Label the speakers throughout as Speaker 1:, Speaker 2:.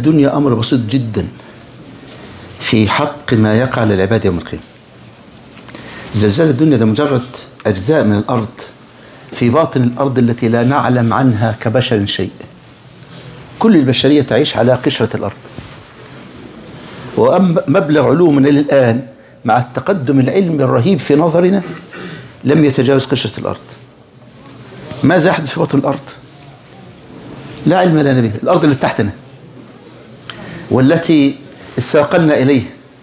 Speaker 1: الدنيا أمر بسيط جدا في حق ما يقع للعباد يوم القيامة زلزال الدنيا ده مجرد أجزاء من الأرض في باطن الأرض التي لا نعلم عنها كبشر شيء كل البشرية تعيش على قشرة الأرض ومبلغ علومنا للآن مع التقدم العلمي الرهيب في نظرنا لم يتجاوز قشرة الأرض ماذا يحدث في بطن الأرض لا علم لنا به الأرض اللي تحتنا والتي استاقلنا إليه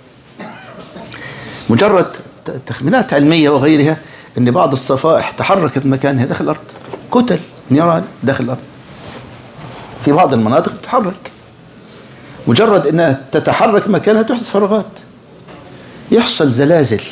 Speaker 1: مجرد تخمينات علمية وغيرها أن بعض الصفائح تحركت مكانها داخل الأرض كتل نيران داخل الأرض في بعض المناطق تتحرك مجرد أنها تتحرك مكانها تحدث فراغات يحصل زلازل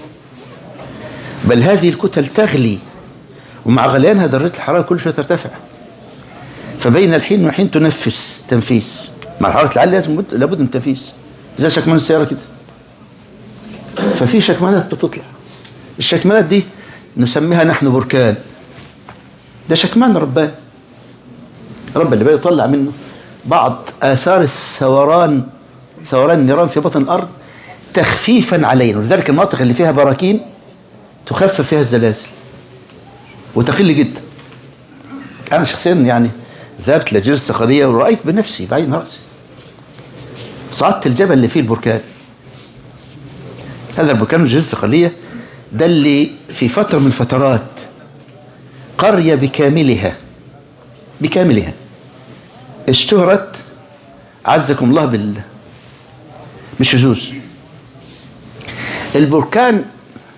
Speaker 1: بل هذه الكتل تغلي ومع غليانها درجة الحرارة كل شوية ترتفع فبين الحين والحين تنفس تنفيس مع الحرارة العالية لازم لابد من تنفيس زي شكمان السيارة كده ففي شكمانات بتطلع الشكمانات دي نسميها نحن بركان ده شكمان ربان رب اللي بيطلع منه بعض آثار الثوران ثوران النيران في بطن الأرض تخفيفا علينا ولذلك المناطق اللي فيها براكين تخفف فيها الزلازل وتقل جدا أنا شخصيا يعني ذهبت لجزيرة الصخرية ورأيت بنفسي بعين رأسي صعدت الجبل اللي فيه البركان هذا البركان الجزيرة الصخرية ده اللي في فترة من الفترات قرية بكاملها بكاملها اشتهرت عزكم الله بال بالشذوذ البركان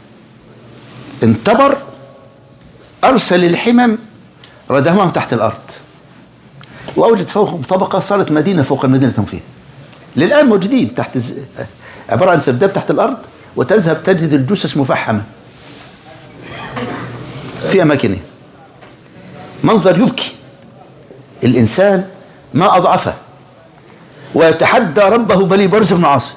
Speaker 1: انتبر أرسل الحمم ردمهم تحت الأرض وأوجد فوقهم طبقة صارت مدينة فوق المدينة هم فيها للآن موجودين تحت ز... عبارة عن سرداب تحت الأرض وتذهب تجد الجثث مفحمة في أماكنه منظر يبكي الإنسان ما أضعفه ويتحدى ربه بل برز بن عاصم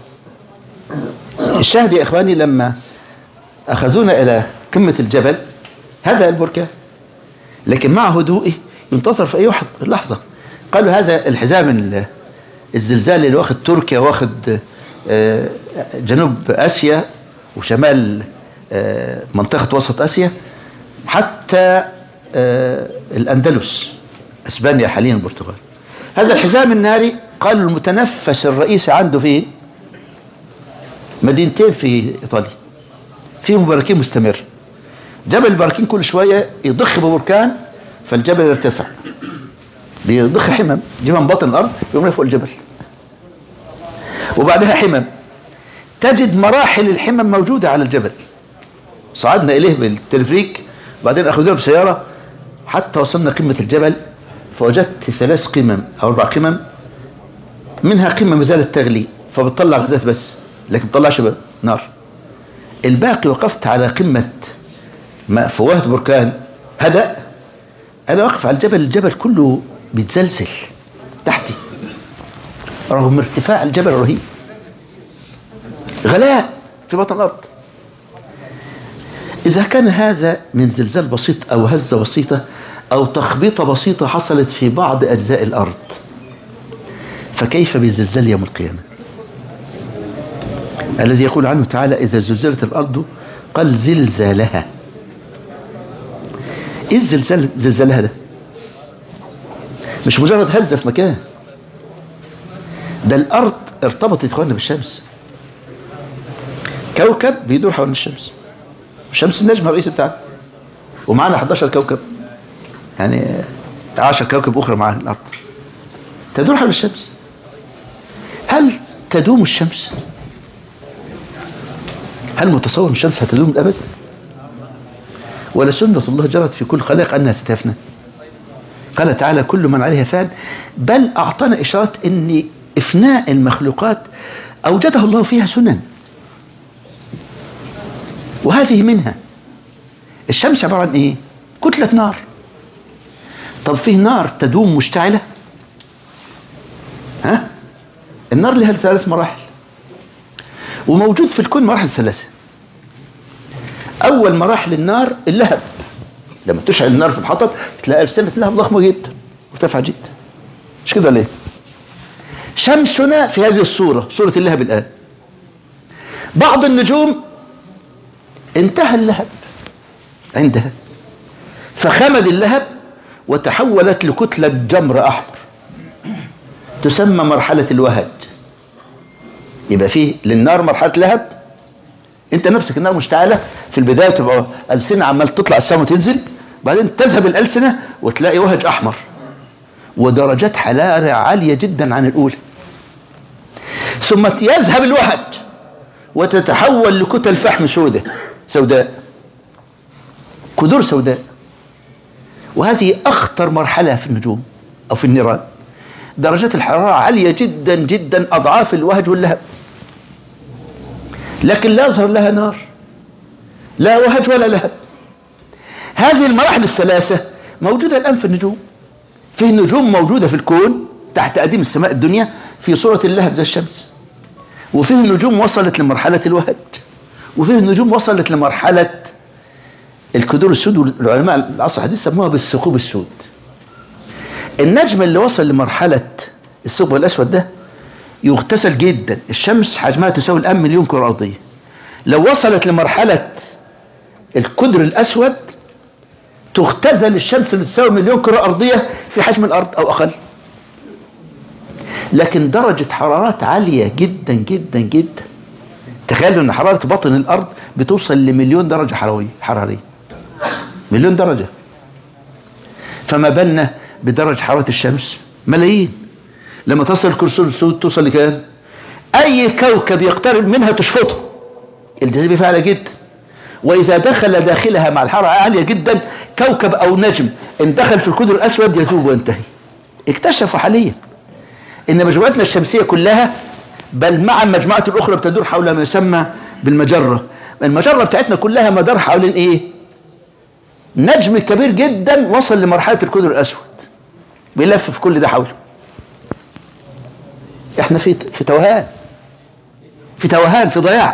Speaker 1: الشاهد يا إخواني لما أخذونا إلى قمة الجبل هذا البركان لكن مع هدوئه ينتصر في أي واحد لحظة قالوا هذا الحزام الزلزال اللي واخد تركيا واخد جنوب آسيا وشمال منطقة وسط آسيا حتى الأندلس اسبانيا حاليا البرتغال هذا الحزام الناري قالوا المتنفس الرئيسي عنده في مدينتين في ايطاليا فيهم براكين مستمر جبل البراكين كل شويه يضخ ببركان فالجبل يرتفع بيضخ حمم يجيبها من باطن الارض يقوم فوق الجبل وبعدها حمم تجد مراحل الحمم موجوده على الجبل صعدنا اليه بالتلفريك بعدين اخذونا بسياره حتى وصلنا قمه الجبل فوجدت ثلاث قمم او اربع قمم منها قمه ما زالت تغلي فبتطلع غازات بس لكن بتطلعش نار الباقي وقفت على قمه ما فوهة بركان هدأ انا واقف على الجبل الجبل كله بيتزلزل تحتي رغم ارتفاع الجبل الرهيب غلاء في بطن الارض اذا كان هذا من زلزال بسيط او هزه بسيطه أو تخبيطة بسيطة حصلت في بعض أجزاء الأرض فكيف بزلزال يوم القيامة الذي يقول عنه تعالى إذا زلزلت الأرض قال زلزالها إيه الزلزال زلزالها ده مش مجرد هزة في مكان ده الأرض ارتبطت إخواننا بالشمس كوكب بيدور حول الشمس الشمس النجمة الرئيسي بتاعنا ومعنا 11 كوكب يعني 10 كوكب أخرى مع الأرض تدور حول الشمس هل تدوم الشمس هل متصور أن الشمس هتدوم الأبد ولا سنة الله جرت في كل خلق أنها ستفنى قال تعالى كل من عليها فان بل أعطانا إشارات أن إفناء المخلوقات أوجده الله فيها سنن وهذه منها الشمس عبارة عن إيه كتلة نار طب فيه نار تدوم مشتعلة ها النار لها ثلاث مراحل وموجود في الكون مراحل ثلاثة أول مراحل النار اللهب لما تشعل النار في الحطب تلاقي أرسلة لهب ضخمة جدا مرتفعة جدا مش كده ليه شمسنا في هذه الصورة صورة اللهب الآن بعض النجوم انتهى اللهب عندها فخمد اللهب وتحولت لكتلة جمر أحمر تسمى مرحلة الوهج يبقى فيه للنار مرحلة لهب انت نفسك النار مشتعلة في البداية تبقى ألسنة عمال تطلع السماء وتنزل بعدين تذهب الألسنة وتلاقي وهج أحمر ودرجات حرارة عالية جدا عن الأولى ثم يذهب الوهج وتتحول لكتل فحم سوداء سوداء كدور سوداء وهذه أخطر مرحلة في النجوم أو في النيران درجات الحرارة عالية جدا جدا أضعاف الوهج واللهب لكن لا يظهر لها نار لا وهج ولا لهب هذه المراحل الثلاثة موجودة الآن في النجوم في نجوم موجودة في الكون تحت أديم السماء الدنيا في صورة اللهب زي الشمس وفيه نجوم وصلت لمرحلة الوهج وفيه نجوم وصلت لمرحلة الكدور السود والعلماء العصر الحديث سموها بالثقوب السود النجم اللي وصل لمرحلة الثقب الأسود ده يغتسل جدا الشمس حجمها تساوي الآن مليون كرة أرضية لو وصلت لمرحلة الكدر الأسود تختزل الشمس اللي تساوي مليون كرة أرضية في حجم الأرض أو أقل لكن درجة حرارات عالية جدا جدا جدا تخيلوا ان حرارة بطن الارض بتوصل لمليون درجة حرارية حرارية مليون درجة فما بالنا بدرجة حرارة الشمس ملايين لما تصل الكرسول السود توصل لكام اي كوكب يقترب منها تشفطه الجاذبية فعالة جدا واذا دخل داخلها مع الحرارة عالية جدا كوكب او نجم ان دخل في الكدر الاسود يذوب وينتهي اكتشفوا حاليا ان مجموعتنا الشمسية كلها بل مع المجموعات الاخرى بتدور حول ما يسمى بالمجرة المجرة بتاعتنا كلها مدار حوالين ايه نجم كبير جدا وصل لمرحلة الكدر الاسود بيلف في كل ده حوله احنا في في توهان في توهان في ضياع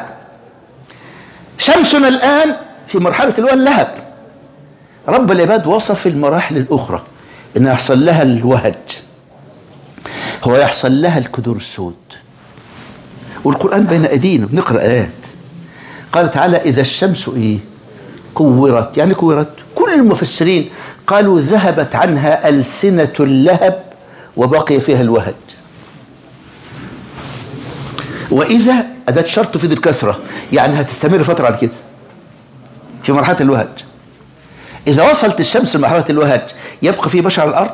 Speaker 1: شمسنا الان في مرحلة اللي هو اللهب رب العباد وصف المراحل الاخرى ان يحصل لها الوهج هو يحصل لها الكدور السود والقرآن بين أيدينا بنقرأ آيات قال تعالى إذا الشمس إيه كورت يعني كورت كل المفسرين قالوا ذهبت عنها ألسنة اللهب وبقي فيها الوهج وإذا أداة شرط في الكسرة يعني هتستمر فترة على كده في مرحلة الوهج إذا وصلت الشمس لمرحلة الوهج يبقى في بشر على الأرض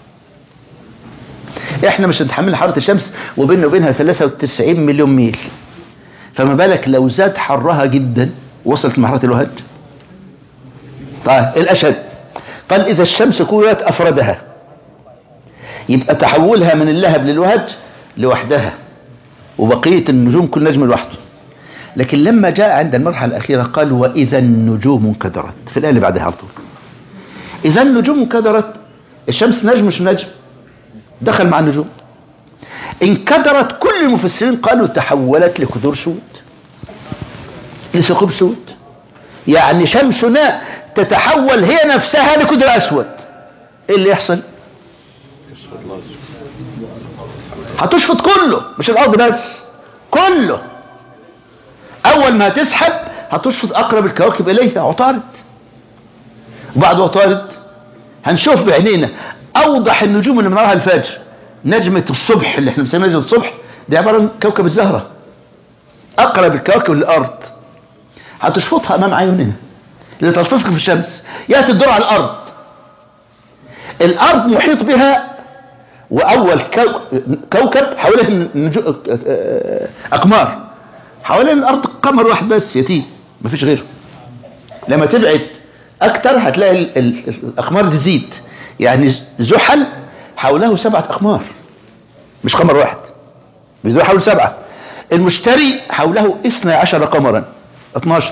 Speaker 1: احنا مش هنتحمل حرارة الشمس وبيننا وبينها 93 مليون ميل فما بالك لو زاد حرها جدا وصلت لمرحلة الوهج طيب الأشد قال إذا الشمس كورت أفردها يبقى تحولها من اللهب للوهج لوحدها وبقية النجوم كل نجم لوحده لكن لما جاء عند المرحلة الأخيرة قال وإذا النجوم انكدرت في الآية اللي بعدها على طول إذا النجوم انكدرت الشمس نجم مش نجم دخل مع النجوم انكدرت كل المفسرين قالوا تحولت لكدور سود لثقوب سود يعني شمسنا تتحول هي نفسها لكدر اسود ايه اللي يحصل هتشفط كله مش الارض بس كله اول ما هتسحب هتشفط اقرب الكواكب اليها عطارد وبعد عطارد هنشوف بعينينا اوضح النجوم اللي منارها الفجر نجمة الصبح اللي احنا بنسميها نجمة الصبح دي عبارة عن كوكب الزهرة اقرب الكواكب للارض هتشفطها امام عيوننا اللي تلتصق في الشمس ياتي الدور على الارض الارض محيط بها واول كو... كوكب حواليه نجو... اقمار حوالين الارض قمر واحد بس يتيم مفيش غيره لما تبعد اكتر هتلاقي ال... ال... الاقمار تزيد يعني زحل حوله سبعة أقمار مش قمر واحد بيدور حوله سبعة المشتري حوله اثنى عشر قمرا 12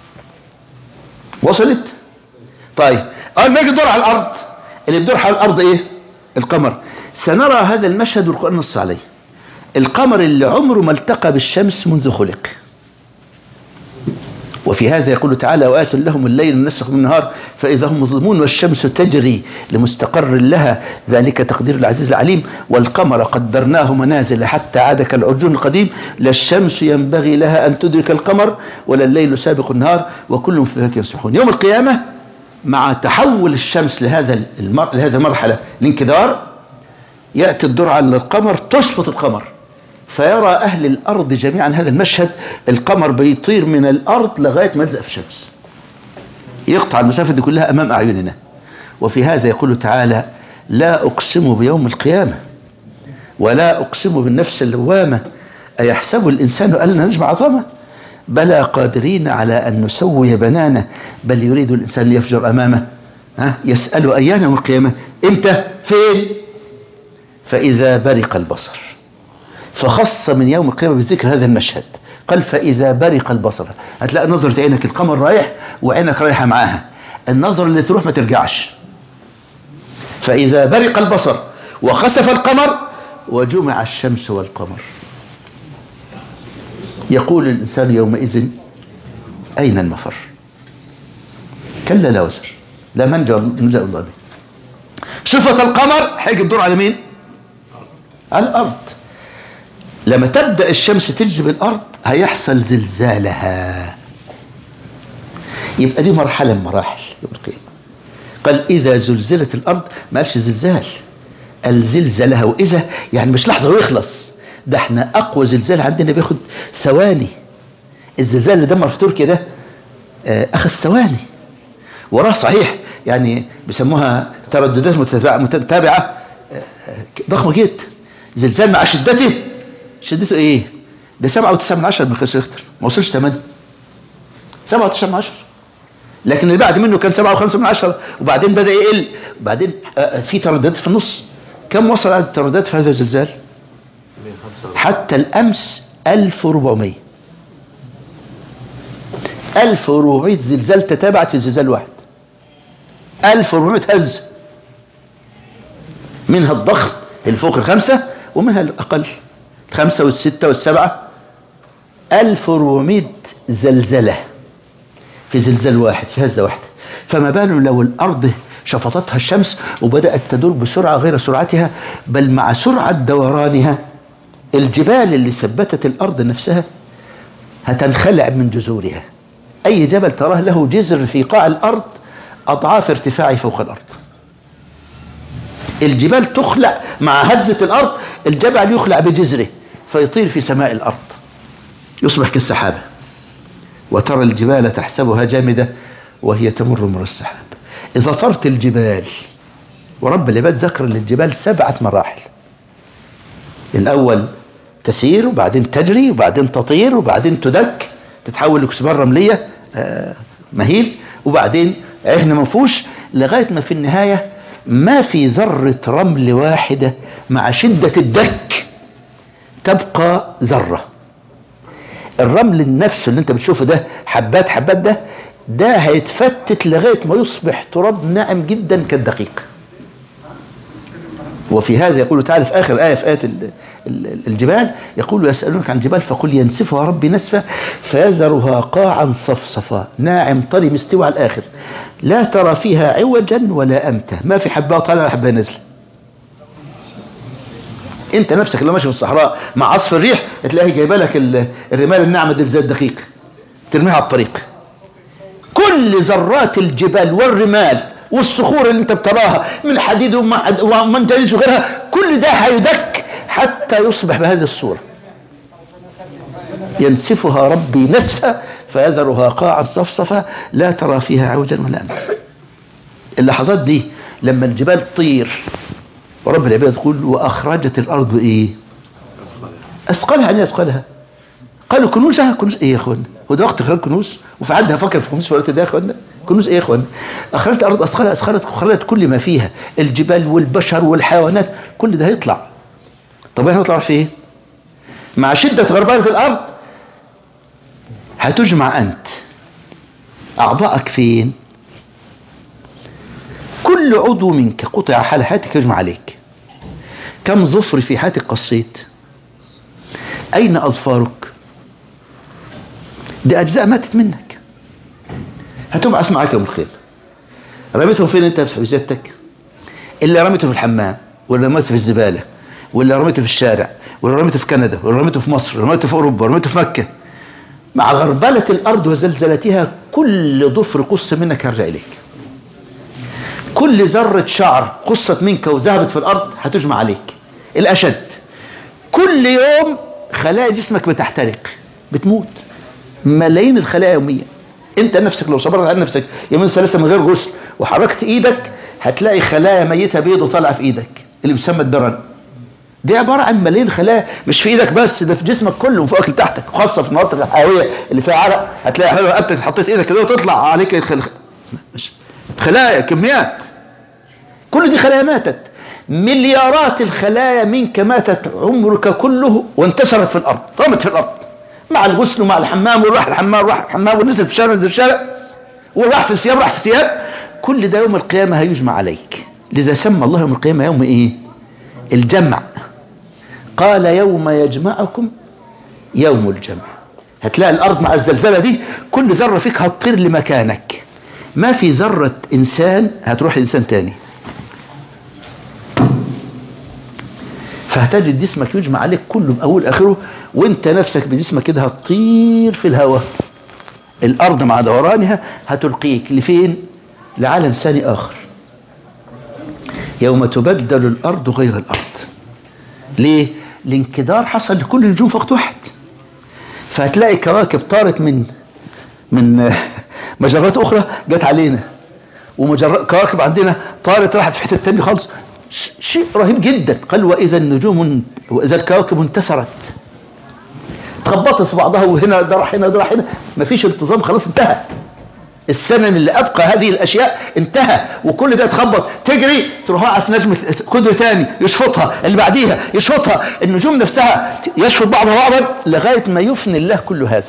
Speaker 1: وصلت طيب أول ما يجي الدور على الأرض اللي بيدور حول الأرض إيه القمر سنرى هذا المشهد والقرآن نص عليه القمر اللي عمره ما التقى بالشمس منذ خلق وفي هذا يقول تعالى وآت لهم الليل نسخ من النهار فإذا هم مظلمون والشمس تجري لمستقر لها ذلك تقدير العزيز العليم والقمر قدرناه منازل حتى عاد كالعرجون القديم لا الشمس ينبغي لها أن تدرك القمر ولا الليل سابق النهار وكل في ذلك يسبحون يوم القيامة مع تحول الشمس لهذا المر... لهذه المرحلة الانكدار يأتي الدور على القمر تسقط القمر فيرى أهل الأرض جميعا هذا المشهد القمر بيطير من الأرض لغاية ما يلزق في الشمس يقطع المسافة دي كلها أمام أعيننا وفي هذا يقول تعالى لا أقسم بيوم القيامة ولا أقسم بالنفس اللوامة أيحسب الإنسان أن نجمع عظامه بلى قادرين على أن نسوي بنانه بل يريد الإنسان ليفجر أمامه ها يسأل أيان يوم القيامة إمتى فين فإذا برق البصر فخص من يوم القيامة بذكر هذا المشهد قال فإذا برق البصر هتلاقي نظرة عينك القمر رايح وعينك رايحة معاها النظر اللي تروح ما ترجعش فإذا برق البصر وخسف القمر وجمع الشمس والقمر يقول الإنسان يومئذ أين المفر كلا لا وزر لا منجا منجا الله به شفت القمر هيجي الدور على مين على الأرض لما تبدأ الشمس تجذب الأرض هيحصل زلزالها يبقى دي مرحلة من مراحل يوم القيامة قال إذا زلزلت الأرض ما فيش زلزال الزلزلها وإذا يعني مش لحظة ويخلص ده احنا أقوى زلزال عندنا بياخد ثواني الزلزال اللي دمر في تركيا ده آه، أخذ ثواني وراه صحيح يعني بيسموها ترددات متتابعة, متتابعة آه، ضخمة جدا زلزال مع شدته شدته ايه ده سبعة وتسعة من عشرة بخير ريختر ما وصلش ثمانية سبعة وتسعة من عشرة لكن اللي بعد منه كان سبعة وخمسة من عشرة وبعدين بدأ يقل وبعدين آه، في ترددات في النص كم وصل عدد الترددات في هذا الزلزال حتى الأمس 1400 1400 زلزال تتابعت في زلزال واحد 1400 هز منها الضخم اللي فوق الخمسة ومنها الأقل الخمسة والستة والسبعة 1400 زلزلة في زلزال واحد في هزة واحدة فما باله لو الأرض شفطتها الشمس وبدأت تدور بسرعة غير سرعتها بل مع سرعة دورانها الجبال اللي ثبتت الأرض نفسها هتنخلع من جذورها أي جبل تراه له جذر في قاع الأرض أضعاف ارتفاعه فوق الأرض الجبال تخلع مع هزة الأرض الجبل يخلع بجذره فيطير في سماء الأرض يصبح كالسحابة وترى الجبال تحسبها جامدة وهي تمر مر السحاب إذا طرت الجبال ورب العباد ذكر للجبال سبعة مراحل الأول تسير وبعدين تجري وبعدين تطير وبعدين تدك تتحول لكسبان رملية آه، مهيل وبعدين عهن منفوش لغاية ما في النهاية ما في ذرة رمل واحدة مع شدة الدك تبقى ذرة الرمل النفس اللي انت بتشوفه ده حبات حبات ده ده هيتفتت لغاية ما يصبح تراب ناعم جدا كالدقيق وفي هذا يقول تعالى في آخر آية في آية ال- ال- الجبال يقول يسألونك عن جبال فقل ينسفها ربي نسفا فيذرها قاعا صفصفا ناعم طري مستوى على الآخر لا ترى فيها عوجا ولا أمتا ما في حبة طالعة ولا حبة نازلة انت نفسك لو ماشي في الصحراء مع عصف الريح تلاقيه جايبه لك ال- الرمال الناعمه دي زي الدقيق ترميها على الطريق كل ذرات الجبال والرمال والصخور اللي انت بتراها من حديد ومع- ومنجنيز وغيرها كل ده هيدك حتى يصبح بهذه الصورة ينسفها ربي نسفا فيذرها قاعا صفصفا لا ترى فيها عوجا ولا أمتا اللحظات دي لما الجبال تطير ورب العباد يقول وأخرجت الأرض إيه أثقلها يعني أثقلها قالوا كنوزها كنوز ايه يا اخوانا هو ده وقت خلال كنوز وفي حد هفكر في كنوز في الوقت ده يا اخوانا كنوز ايه يا اخوانا اخرجت الارض اثقلها اثقلت خرجت كل ما فيها الجبال والبشر والحيوانات كل ده هيطلع طب احنا نطلع في ايه مع شدة غربلة الارض هتجمع انت اعضائك فين كل عضو منك قطع حال حياتك يجمع عليك كم ظفر في حياتك قصيت أين أظفارك دي أجزاء ماتت منك هتبعث معاك يوم القيامة رميتهم فين انت بزيادتك اللي رميته في الحمام ولا رميته في الزبالة ولا رميته في الشارع ولا رميته في كندا ولا رميته في مصر ولا رميته في أوروبا ولا رميته في مكة مع غربلة الأرض وزلزلتها كل ضفر قصة منك هرجع إليك كل ذرة شعر قصت منك وذهبت في الأرض هتجمع عليك الأشد كل يوم خلايا جسمك بتحترق بتموت ملايين الخلايا يوميا انت نفسك لو صبرت على نفسك يومين ثلاثة من غير غسل وحركت ايدك هتلاقي خلايا ميتة بيضة طالعة في ايدك اللي بيسمى الدرن دي عبارة عن ملايين خلايا مش في ايدك بس ده في جسمك كله من فوقك لتحتك خاصة في المناطق الحيوية اللي فيها عرق هتلاقي حلوة رقبتك حطيت ايدك كده وتطلع عليك الخل... خلايا كميات كل دي خلايا ماتت مليارات الخلايا منك ماتت عمرك كله وانتشرت في الارض رمت في الارض مع الغسل ومع الحمام وراح الحمام وراح الحمام ونزل في الشارع نزل في الشارع وراح في الثياب راح في الثياب كل ده يوم القيامة هيجمع عليك لذا سمى الله يوم القيامة يوم ايه الجمع قال يوم يجمعكم يوم الجمع هتلاقي الارض مع الزلزلة دي كل ذرة فيك هتطير لمكانك ما في ذرة انسان هتروح لانسان تاني فهتجد جسمك يجمع عليك كله بأول آخره وانت نفسك بجسمك كده هتطير في الهواء الأرض مع دورانها هتلقيك لفين لعالم ثاني آخر يوم تبدل الأرض غير الأرض ليه الانكدار حصل لكل النجوم في وقت واحد فهتلاقي كواكب طارت من من مجرات أخرى جت علينا وكواكب عندنا طارت راحت في حتة تانية خالص شيء رهيب جدا قال وإذا النجوم وإذا الكواكب انتثرت تخبطت في بعضها وهنا ده راح هنا ده راح هنا مفيش انتظام خلاص انتهى الزمن اللي أبقى هذه الأشياء انتهى وكل ده تخبط تجري تروح واقف نجمة قدر تاني يشفطها اللي بعديها يشفطها النجوم نفسها يشفط بعضها بعضا لغاية ما يفني الله كل هذا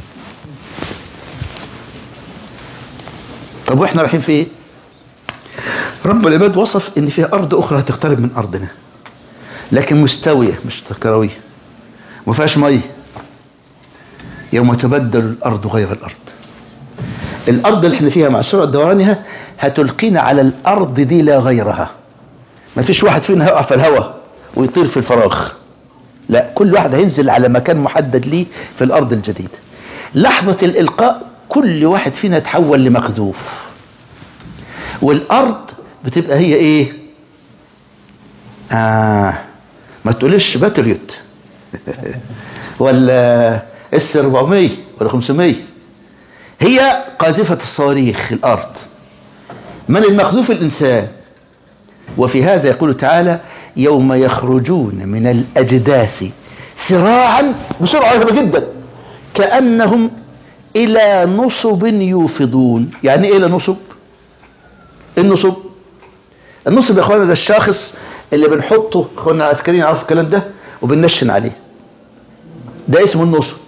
Speaker 1: طب واحنا رايحين في ايه رب العباد وصف ان فيها ارض اخرى هتقترب من ارضنا لكن مستوية مش كروية ما فيهاش مية يوم تبدل الارض غير الارض الارض اللي احنا فيها مع سرعة دورانها هتلقينا على الارض دي لا غيرها ما فيش واحد فينا هيقع في الهواء ويطير في الفراغ لا كل واحد هينزل على مكان محدد ليه في الارض الجديدة لحظة الالقاء كل واحد فينا يتحول لمخذوف والارض بتبقى هي ايه آه ما تقولش باتريوت ولا اس 400 ولا 500 هي قاذفة الصواريخ الارض من المخذوف الانسان وفي هذا يقول تعالى يوم يخرجون من الاجداث سراعا بسرعة رهيبة جدا كأنهم الى نصب يوفضون يعني ايه الى نصب النصب النصب يا اخوانا ده الشاخص اللي بنحطه اخوانا العسكريين يعرفوا الكلام ده وبننشن عليه ده اسمه النصب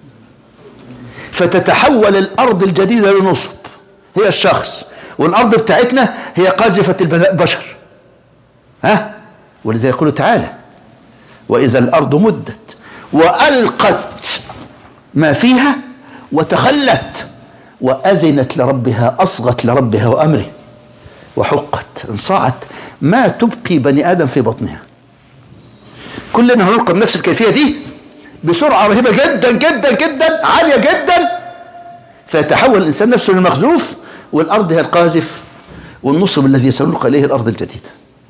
Speaker 1: فتتحول الارض الجديدة لنصب هي الشخص والارض بتاعتنا هي قاذفة البشر ها ولذا يقول تعالى واذا الارض مدت والقت ما فيها وتخلت واذنت لربها اصغت لربها وامره وحقت انصاعت ما تبقي بني آدم في بطنها كلنا هنلقى بنفس الكيفية دي بسرعة رهيبة جدا جدا جدا عالية جدا فيتحول الإنسان نفسه للمخذوف والأرض هي القاذف والنصب الذي سنلقى إليه الأرض الجديدة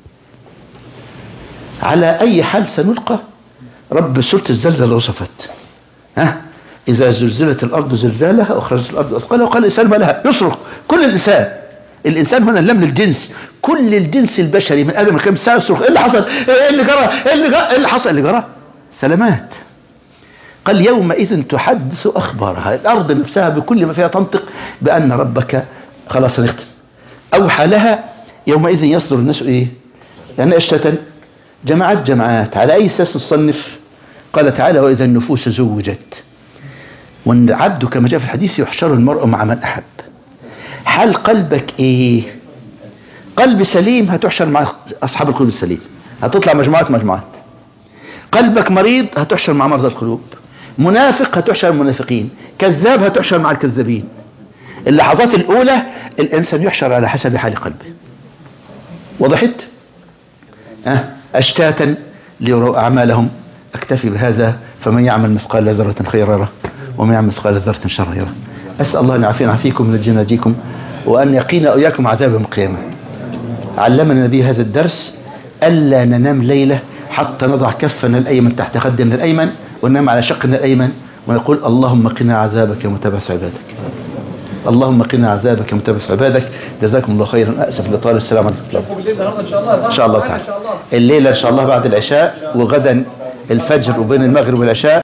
Speaker 1: على أي حال سنلقى رب سورة الزلزال وصفت ها إذا زلزلت الأرض زلزالها أخرجت الأرض أثقالها وقال الإنسان ما لها يصرخ كل الإنسان الإنسان هنا لم الجنس كل الجنس البشري من آدم الكام ساعة يصرخ إيه اللي حصل إيه اللي جرى إيه اللي جرى إيه اللي حصل اللي جرى سلامات قال يومئذ تحدث أخبارها الأرض نفسها بكل ما فيها تنطق بأن ربك خلاص نختم أوحى لها يومئذ يصدر الناس إيه يعني أشتتا جماعات جماعات على أي أساس نصنف قال تعالى وإذا النفوس زوجت والعبد كما جاء في الحديث يحشر المرء مع من أحب حال قلبك ايه قلب سليم هتحشر مع اصحاب القلوب السليم هتطلع مجموعات مجموعات قلبك مريض هتحشر مع مرضى القلوب منافق هتحشر المنافقين كذاب هتحشر مع الكذابين اللحظات الأولى الإنسان يحشر على حسب حال قلبه وضحت أه؟ أشتاتا ليروا أعمالهم أكتفي بهذا فمن يعمل مثقال ذرة خيرا يره ومن يعمل مثقال ذرة شرا يره أسأل الله أن يعافينا عافيكم من الجناديكم وأن يقينا إياكم عذاب يوم القيامة علمنا النبي هذا الدرس ألا ننام ليلة حتى نضع كفنا الأيمن تحت خدنا الأيمن وننام على شقنا الأيمن ونقول اللهم قنا عذابك ومتبس عبادك اللهم قنا عذابك ومتبس عبادك جزاكم الله خيرا أسف لطال السلام عليكم إن شاء الله تعالى الليلة إن شاء الله بعد العشاء وغدا الفجر وبين المغرب والعشاء